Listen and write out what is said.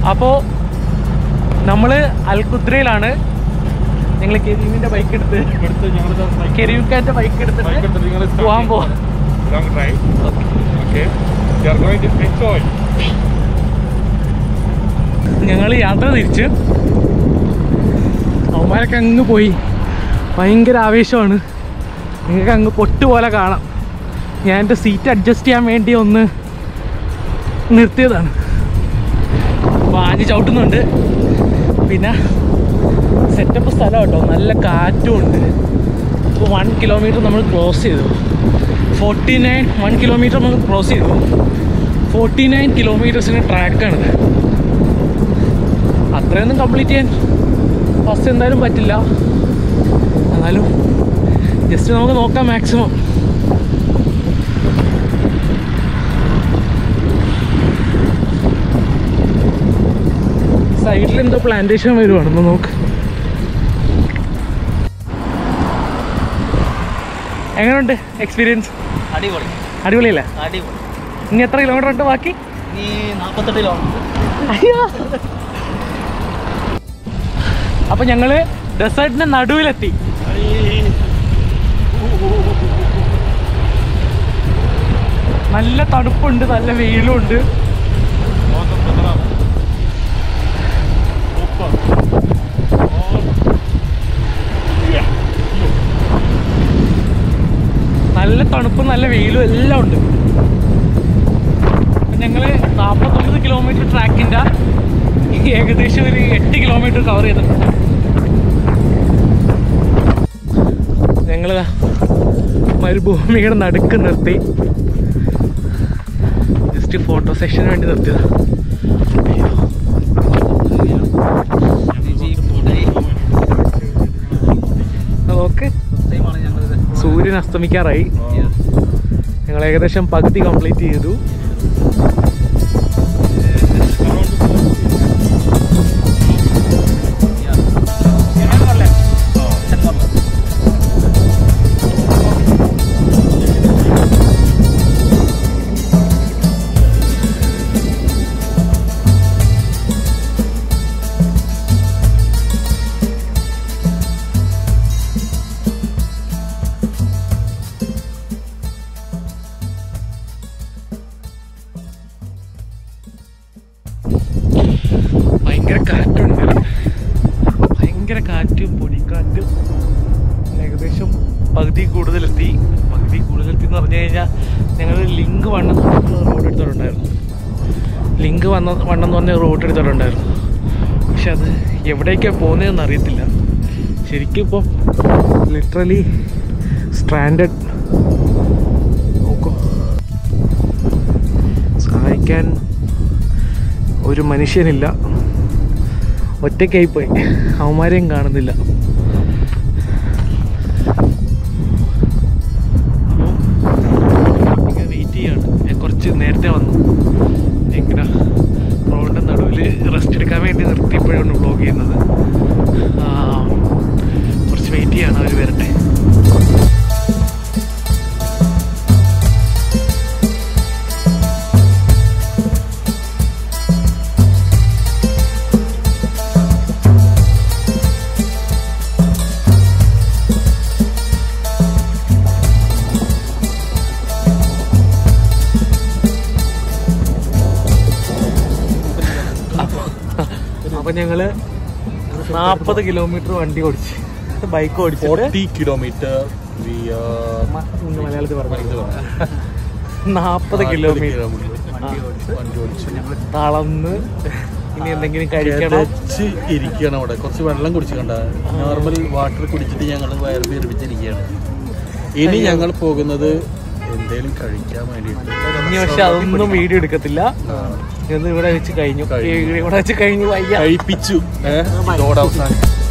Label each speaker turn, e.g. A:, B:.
A: അപ്പോൾ നമ്മൾ അൽകുദ്രയിലാണ് ഞങ്ങൾ കെരീമിൻ്റെ ബൈക്ക് എടുത്ത്
B: ഇവിടുത്തെ ഞങ്ങളുടെ
A: കെരീംഖാൻ്റെ ബൈക്ക് എടുത്തിട്ട് പോകാൻ പോവാം
B: long drive okay you are going to enjoy
A: ഞങ്ങൾ യാത്ര തിരിച്ച് അവന്മാരൊക്കെ അങ്ങ് പോയി ഭയങ്കര ആവേശമാണ് നിങ്ങൾക്ക് അങ്ങ് പൊട്ടുപോലെ കാണാം ഞാൻ എൻ്റെ സീറ്റ് അഡ്ജസ്റ്റ് ചെയ്യാൻ വേണ്ടി ഒന്ന് നിർത്തിയതാണ് അപ്പോൾ ആഞ്ഞ് ചവിട്ടുന്നുണ്ട് പിന്നെ സെറ്റപ്പ് സ്ഥലം കേട്ടോ നല്ല കാറ്റും ഉണ്ട് ഇപ്പോൾ വൺ കിലോമീറ്റർ നമ്മൾ ക്രോസ് ചെയ്തു ഫോർട്ടി നയൻ വൺ കിലോമീറ്റർ നമ്മൾ ക്രോസ് ചെയ്തു ഫോർട്ടി നയൻ കിലോമീറ്റേഴ്സിന് ട്രാക്കാണിത് അത്രയൊന്നും കംപ്ലീറ്റ് ചെയ്യാൻ ഫസ്റ്റ് എന്തായാലും പറ്റില്ല എന്നാലും ജസ്റ്റ് നമുക്ക് നോക്കാം മാക്സിമം സൈഡിൽ എന്തോ പ്ലാന്റേഷൻ വരുവാണെന്ന് നോക്ക് എങ്ങനെയുണ്ട് എക്സ്പീരിയൻസ്
C: അടിപൊളി
A: അടിപൊളിയല്ലേ
C: അടിപൊളി
A: ഇനി എത്ര കിലോമീറ്റർ ഉണ്ട് ബാക്കി
C: ഈ നാൽപ്പത്തെട്ട് കിലോമീറ്റർ
A: അപ്പൊ ഞങ്ങള് ഡെസേർട്ടിന്റെ നടുവിലെത്തി നല്ല തണുപ്പുണ്ട് നല്ല വെയിലും ഉണ്ട് നല്ല തണുപ്പും നല്ല വെയിലും എല്ലാം ഉണ്ട് അപ്പൊ ഞങ്ങള് നാൽപ്പത്തൊമ്പത് കിലോമീറ്റർ ട്രാക്കിന്റെ ഏകദേശം ഒരു എട്ട് കിലോമീറ്റർ കവർ ചെയ്തിട്ടുണ്ട് ഞങ്ങള് മരുഭൂമിയുടെ നടുക്ക് നിർത്തി ജസ്റ്റ് ഫോട്ടോ സെഷന് വേണ്ടി നിർത്തിയതാ നോക്ക് സൂര്യൻ അസ്തമിക്കാറായി ഞങ്ങൾ ഏകദേശം പകുതി കംപ്ലീറ്റ് ചെയ്തു ഭയങ്കര കാറ്റുണ്ട് ഭയങ്കര കാറ്റും പൊടിക്കാറ്റും ഏകദേശം പകുതി കൂടുതലെത്തി പകുതി കൂടുതലെത്തി എന്ന് പറഞ്ഞു കഴിഞ്ഞാൽ ഞങ്ങൾ ലിങ്ക് വണ്ണം റോഡ് എടുത്തിട്ടുണ്ടായിരുന്നു ലിങ്ക് വന്ന വണ്ണം എന്ന് പറഞ്ഞ റോഡ് എടുത്തിട്ടുണ്ടായിരുന്നു പക്ഷെ അത് എവിടേക്കാണ് പോകുന്നതെന്ന് അറിയത്തില്ല ശരിക്കും ഇപ്പം ലിറ്ററലി സ്ട്രാൻഡഡ് നോക്കൂ സഹായിക്കാൻ ഒരു മനുഷ്യനില്ല ഒറ്റയ്ക്കായിപ്പോയി അവന്മാരെയും കാണുന്നില്ല അപ്പോൾ ഇങ്ങനെ വെയിറ്റ് ചെയ്യാണ് ഞാൻ കുറച്ച് നേരത്തെ വന്നു ഇങ്ങനെ റോഡിൻ്റെ നടുവിൽ റെസ്റ്റ് എടുക്കാൻ വേണ്ടി നിർത്തിയപ്പോഴാണ് വ്ളോഗ് ചെയ്യുന്നത് ആ, കുറച്ച് വെയിറ്റ് ചെയ്യാണ് അവർ വരട്ടെ അപ്പൊ ഞങ്ങള് നാപ്പത് കിലോമീറ്റർ വണ്ടി ഓടിച്ച് ബൈക്ക് ഓടിച്ചിട്ട്
B: ഫോർട്ടി കിലോമീറ്റർ വി
A: മ- ഇന്ന് മലയാളത്തിൽ പറഞ്ഞു നാപ്പത് കിലോമീറ്റർ
B: വണ്ടി ഓടിച്ചു
A: തളർന്ന് ഇനി എന്തെങ്കിലും കഴിക്കണം
B: കിതച്ച് ഇരിക്കുകയാണ് അവിടെ കുറച്ച് വെള്ളം കുടിച്ച് കണ്ട നോർമൽ വാട്ടർ കുടിച്ചിട്ട് ഞങ്ങൾ വയറ് വീർപ്പിച്ചിരിക്കുകയാണ് ഇനി ഞങ്ങൾ പോകുന്നത് എന്തേലും കഴിക്കാൻ വേണ്ടിയിട്ട്
A: ഇനി പക്ഷെ അതൊന്നും വീഡിയോ എടുക്കത്തില്ല ഇത് ഇവിടെ വെച്ച് കഴിഞ്ഞു
B: കഴിഞ്ഞു.
A: ഇവിടെ വെച്ച് കഴിഞ്ഞു വയ്യ
B: കഴിപ്പിച്ചു ഏഹ് ഇതോടെ അവസാനം